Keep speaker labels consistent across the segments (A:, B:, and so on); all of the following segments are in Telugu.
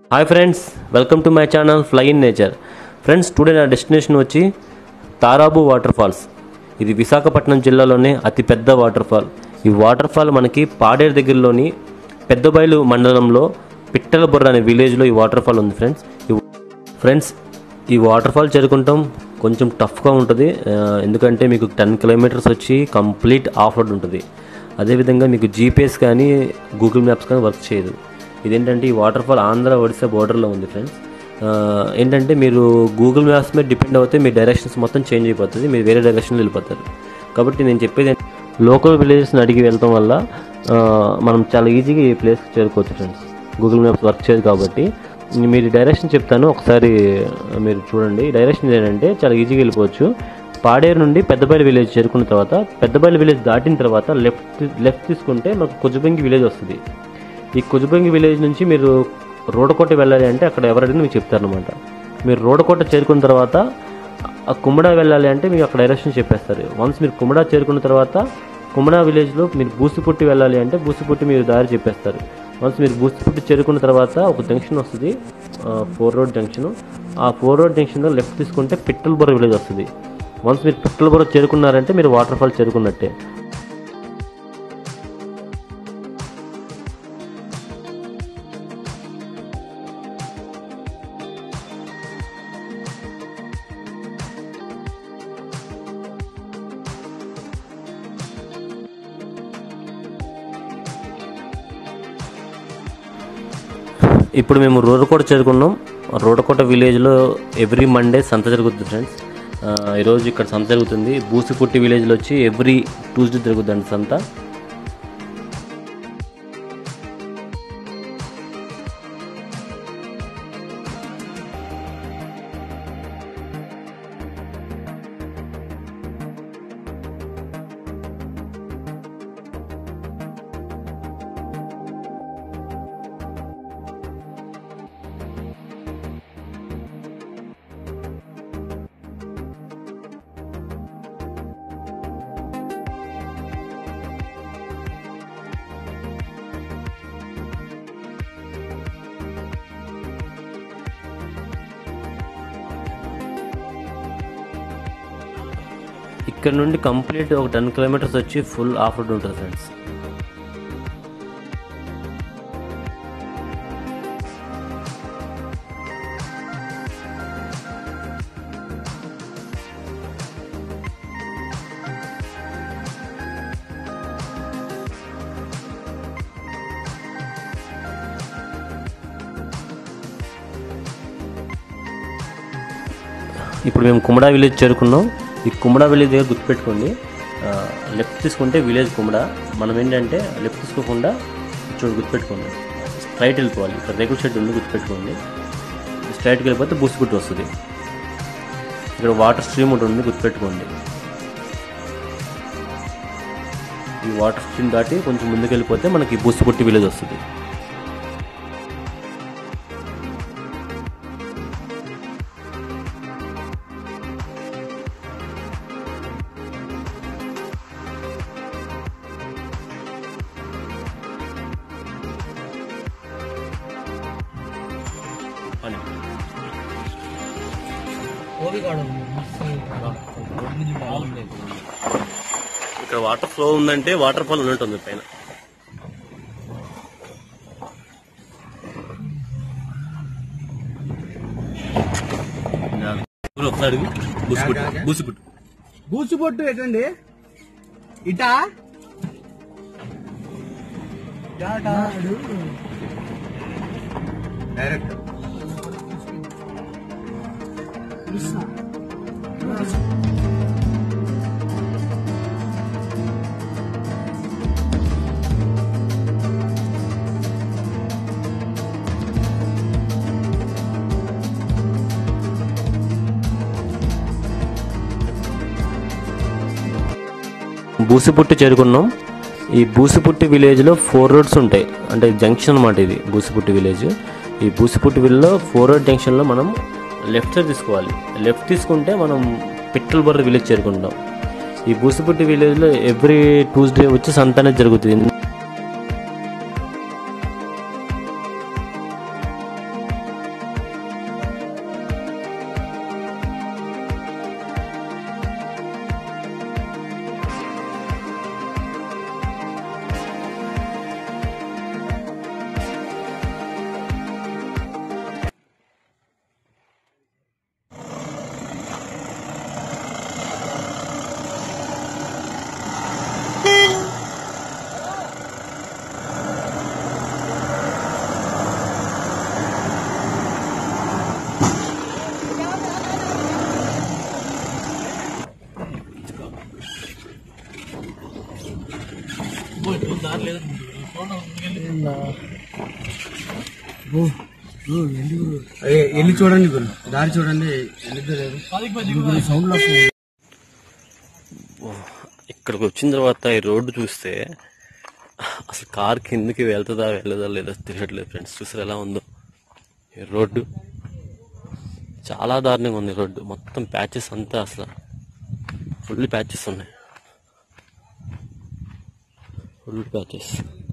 A: Hi friends welcome to my channel fly in nature friends today నా డెస్టినేషన్ వచ్చి తారాబు వాటర్ ఫాల్స్ ఇది విశాఖపట్నం జిల్లాలోనే అతిపెద్ద వాటర్ ఫాల్ ఈ వాటర్ ఫాల్ మనకి పాడేరు దగ్గరలోని పెద్దబయలు మండలంలో పిట్టలబుర్ర అనే విలేజ్లో ఈ వాటర్ ఫాల్ ఉంది ఫ్రెండ్స్ ఈ ఫ్రెండ్స్ ఈ వాటర్ ఫాల్ చేరుకుంటాం కొంచెం టఫ్గా ఉంటుంది ఆ, ఎందుకంటే మీకు టెన్ కిలోమీటర్స్ వచ్చి కంప్లీట్ ఆఫ్ రోడ్ ఉంటుంది అదేవిధంగా మీకు జీపీఎస్ కానీ గూగుల్ మ్యాప్స్ కానీ వర్క్ చేయదు ఇదేంటంటే ఈ వాటర్ ఫాల్ ఆంధ్ర ఒడిశా బోర్డర్లో ఉంది ఫ్రెండ్స్ ఆ, ఏంటంటే మీరు గూగుల్ మ్యాప్స్ మీద డిపెండ్ అవుతే మీ డైరెక్షన్స్ మొత్తం చేంజ్ అయిపోతుంది మీరు వేరే డైరెక్షన్లో వెళ్ళిపోతారు కాబట్టి నేను చెప్పేది లోకల్ విలేజెస్ని అడిగి వెళ్ళటం వల్ల ఆ, మనం చాలా ఈజీగా ఈ ప్లేస్కి చేరుకోవచ్చు ఫ్రెండ్స్ గూగుల్ మ్యాప్స్ వర్క్ చేయదు కాబట్టి మీరు డైరెక్షన్ చెప్తాను ఒకసారి మీరు చూడండి డైరెక్షన్ ఏంటంటే చాలా ఈజీగా వెళ్ళిపోవచ్చు పాడేరు నుండి పెద్దబయలు విలేజ్ చేరుకున్న తర్వాత పెద్దబయలు విలేజ్ దాటిన తర్వాత లెఫ్ట్ లెఫ్ట్ తీసుకుంటే మాకు కుజుబంగి విలేజ్ వస్తుంది ఈ కుజుబంగి విలేజ్ నుంచి మీరు రోడకోట వెళ్ళాలి అంటే అక్కడ ఎవరైనా మీకు చెప్తారనమాట మీరు రోడకోట చేరుకున్న తర్వాత ఆ కుమ్మడా వెళ్ళాలి అంటే మీకు అక్కడ డైరెక్షన్ చెప్పేస్తారు వన్స్ మీరు కుమ్మడా చేరుకున్న తర్వాత కుమ్మడా విలేజ్లో మీరు బూసిపుట్టి వెళ్ళాలి అంటే బూసిపుట్టి మీరు దారి చెప్పేస్తారు వన్స్ మీరు బూసిపుట్టి చేరుకున్న తర్వాత ఒక జంక్షన్ వస్తుంది ఫోర్ రోడ్ జంక్షన్ ఆ ఫోర్ రోడ్ జంక్షన్లో లెఫ్ట్ తీసుకుంటే పిట్టలబుర్ర విలేజ్ వస్తుంది వన్స్ మీరు పిట్టలబుర్ర చేరుకున్నారంటే మీరు వాటర్ ఫాల్ చేరుకున్నట్టే ఇప్పుడు మేము రోడకోట చేరుకున్నాం రోడకోట విలేజ్లో ఎవ్రీ మండే సంత జరుగుతుంది ఫ్రెండ్స్ ఆ, ఈరోజు ఇక్కడ సంత జరుగుతుంది బూసిపుట్టి విలేజ్లో వచ్చి ఎవ్రీ ట్యూస్డే జరుగుతుందండి సంత ఇక్కడ నుండి కంప్లీట్ ఒక టెన్ కిలోమీటర్స్ వచ్చి ఫుల్ ఆఫ్ రోడ్ ఉంటుంది ఫ్రెండ్స్ ఇప్పుడు మేము కుమ్మడా విలేజ్ చేరుకున్నాం ఈ కుమ్మడా విలేజ్ దగ్గర గుర్తుపెట్టుకోండి ఆ, లెఫ్ట్ తీసుకుంటే విలేజ్ కుమ్మడా మనం ఏంటంటే లెఫ్ట్ తీసుకోకుండా చూడు గుర్తుపెట్టుకోండి స్ట్రైట్ వెళ్ళిపోవాలి ఇక్కడ రేకుల షెడ్ ఉంది గుర్తుపెట్టుకోండి స్ట్రైట్కి వెళ్ళిపోతే బూసిపుట్టి వస్తుంది ఇక్కడ వాటర్ స్ట్రీమ్ ఒకటి ఉంది గుర్తుపెట్టుకోండి ఈ వాటర్ స్ట్రీమ్ దాటి కొంచెం ముందుకు వెళ్ళిపోతే మనకి బూసిపుట్టి విలేజ్ వస్తుంది అని ఇక్కడ వాటర్ ఫ్లో ఉందంటే వాటర్ ఫాల్ ఉన్నట్టుంది పైన ఊరు ఒకసారి అడుగు. బూసిపుట్టు బూసిపుట్టు
B: బూచిబొట్టు ఎటండి ఇటా డైరెక్ట్
A: బూసిపుట్టి చేరుకున్నాం ఈ బూసిపుట్టి విలేజ్లో ఫోర్ రోడ్స్ ఉంటాయి అంటే జంక్షన్ అన్నమాట ఇది బూసిపుట్టి విలేజ్ ఈ బూసిపుట్టి విలేజ్లో ఫోర్ రోడ్ జంక్షన్లో మనం లెఫ్ట్ సైడ్ తీసుకోవాలి లెఫ్ట్ తీసుకుంటే మనం పిట్టలబర్ర విలేజ్ చేరుకుంటాం ఈ బూసిపుట్టి విలేజ్లో ఎవ్రీ ట్యూస్డే వచ్చి సంత అనేది జరుగుతుంది
B: అదే వెళ్ళి చూడండి గురు దారి చూడండి వెళ్ళిద్దరు సౌండ్
A: ఇక్కడికి వచ్చిన తర్వాత ఈ రోడ్డు చూస్తే అసలు కార్ కిందకి వెళ్తుందా వెళ్ళదా లేదా తెలియట్లేదు ఫ్రెండ్స్ చూసారు ఎలా ఉందో ఈ రోడ్డు చాలా దారుణంగా ఉంది ఈ రోడ్డు మొత్తం ప్యాచెస్ అంతా అసలు ఫుల్ ప్యాచెస్ ఉన్నాయి ఫుల్ ప్యాచెస్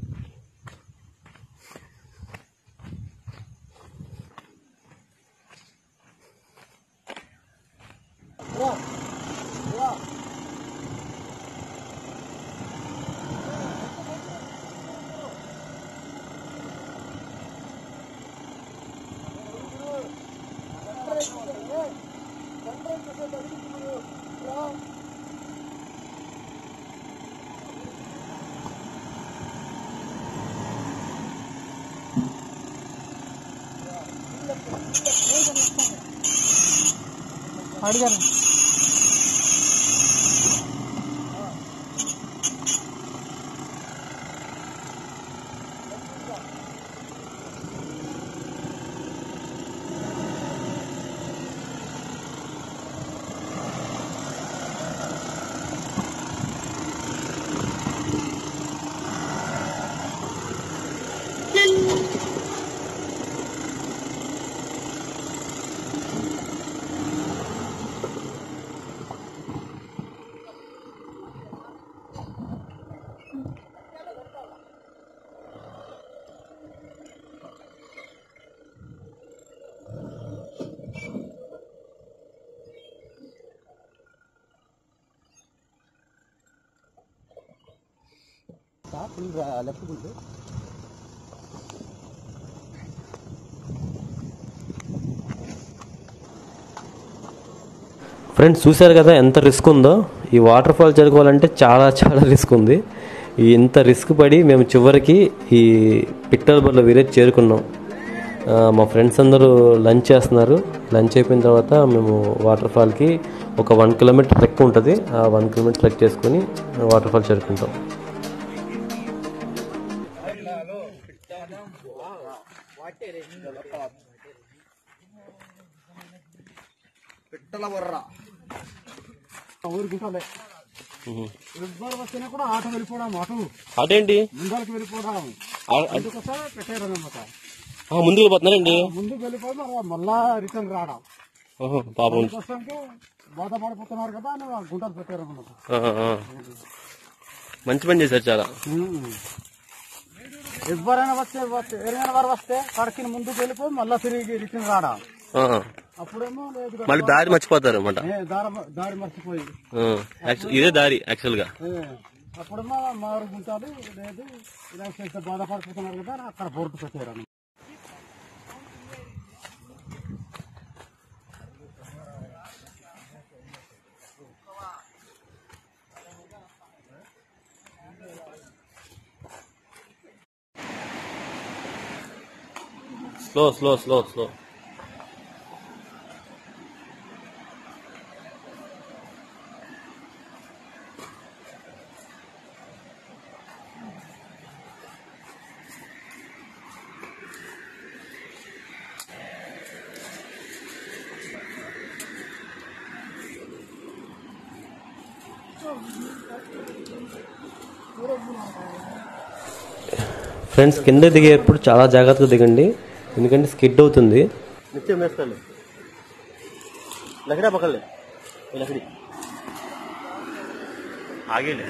B: అడిగారు ఫుల్ లెఫ్ట్ గుంటే
A: ఫ్రెండ్స్ చూశారు కదా ఎంత రిస్క్ ఉందో ఈ వాటర్ ఫాల్ చేరుకోవాలంటే చాలా చాలా రిస్క్ ఉంది ఈ ఇంత రిస్క్ పడి మేము చివరికి ఈ పిట్టలబర్ల విలేజ్ చేరుకున్నాం ఆ, మా ఫ్రెండ్స్ అందరూ లంచ్ చేస్తున్నారు లంచ్ అయిపోయిన తర్వాత మేము వాటర్ ఫాల్కి ఒక వన్ కిలోమీటర్ ట్రెక్ ఉంటుంది ఆ వన్ కిలోమీటర్ ట్రెక్ చేసుకొని వాటర్ ఫాల్ చేరుకుంటాం
B: పిట్టల బొర్ర ఊరుకుంటాలే ఎవ్వరు వస్తేనే కూడా ఆటో వెళ్ళిపోవడం ఆటో
A: అదేంటి
B: ముందరికి వెళ్ళిపోవడం అందుకోసం పెట్టారనమాట
A: ముందుకు పోతున్నారండి
B: ముందుకు వెళ్ళిపోయి మరి మళ్ళా రిటర్న్ రావడం
A: పాపం
B: ప్రస్తుతానికి బాధపడిపోతున్నారు కదా అని ఆ గుంటలు పెట్టారనమాట
A: మంచి పని చేశారు చాలా
B: ఎవరైనా వస్తే వస్తే ఎవరైనా వారు వస్తే కడకిని ముందుకు వెళ్ళిపోయి మళ్ళా తిరిగి రిటర్న్ రావడం అప్పుడేమో లేదు కదా.
A: మళ్ళీ దారి మర్చిపోతారు అనమాట
B: ఏ, దారి దారి మర్చిపోయి
A: ఇదే దారి యాక్చువల్ గా
B: ఏ, అప్పుడేమో మారు గుంటాలు లేదు ఇలా చేస్తే బాధపడిపోతున్నారు కదా అని అక్కడ బోర్డు పెట్టారు
A: slow slow slow slow friends కింద దిగేటప్పుడు చాలా జాగ్రత్తగా దిగండి ఎందుకంటే స్కిడ్ అవుతుంది
C: నిత్యం వేస్తాను లకడా పక్కలే లకడి ఆగేలే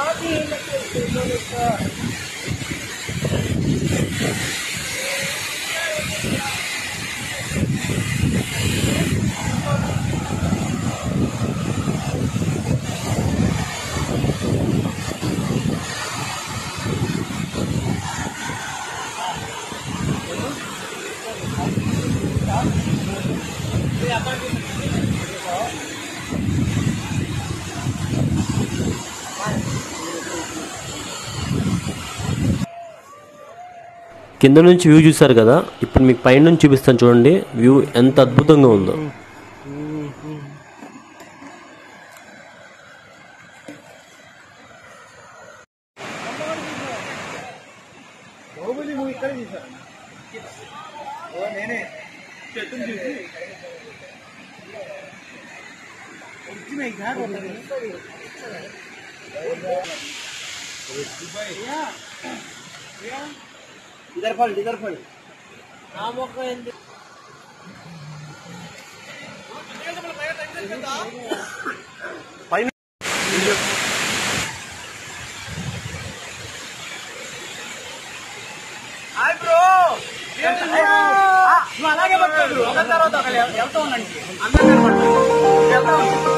A: కింద నుంచి వ్యూ చూశారు కదా ఇప్పుడు మీకు పైన నుంచి చూపిస్తాను చూడండి వ్యూ ఎంత అద్భుతంగా ఉందో
B: బాహుబలి మూవీ ఇక్కడ తీశారు ఓ నేనే చెట్టుని చూసి వచ్చినాయి కాదు इधर फल इधर फल
C: పైన
B: హాయ్ బ్రో నువ్వు అలాగే పట్టుకోదు ఒక తర్వాత ఒకరు వెళ్తూ ఉండండి అందరూ కనపడతారు వెళ్తా ఉండండి